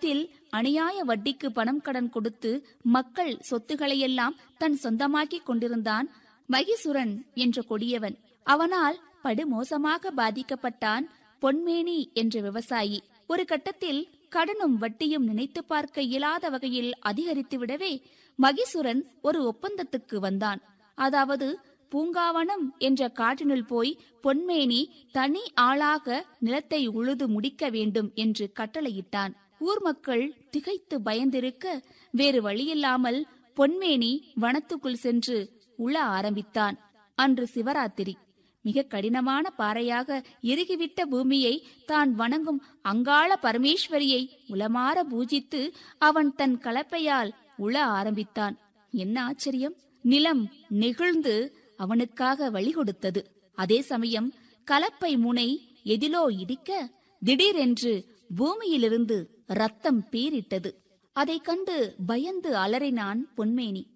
காலத்தில் அநியாய வட்டிக்கு பணம் கடன் கொடுத்து மக்கள் சொத்துக்களையெல்லாம் தன் சொந்தமாக்கிக் கொண்டிருந்தான் மகிசுரன் என்ற கொடியவன் அவனால் படுமோசமாக பாதிக்கப்பட்டான் பொன்மேனி என்ற விவசாயி ஒரு கட்டத்தில் கடனும் வட்டியும் நினைத்து பார்க்க இயலாத வகையில் அதிகரித்து விடவே மகிசுரன் ஒரு ஒப்பந்தத்துக்கு வந்தான் அதாவது பூங்காவனம் என்ற காட்டினுள் போய் பொன்மேனி தனி ஆளாக நிலத்தை உழுது முடிக்க வேண்டும் என்று கட்டளையிட்டான் ஊர் மக்கள் திகைத்து பயந்திருக்க வேறு வழியில்லாமல் பொன்மேனி வனத்துக்குள் சென்று உழ ஆரம்பித்தான் அன்று சிவராத்திரி மிக கடினமான பாறையாக இறுகிவிட்ட பூமியை தான் வணங்கும் அங்காள பரமேஸ்வரியை உளமாற பூஜித்து அவன் தன் கலப்பையால் உழ ஆரம்பித்தான் என்ன ஆச்சரியம் நிலம் நெகிழ்ந்து அவனுக்காக வழி கொடுத்தது அதே சமயம் கலப்பை முனை எதிலோ இடிக்க திடீரென்று பூமியிலிருந்து ரத்தம் பீரிட்டது அதைக் கண்டு பயந்து அலறினான் பொன்மேனி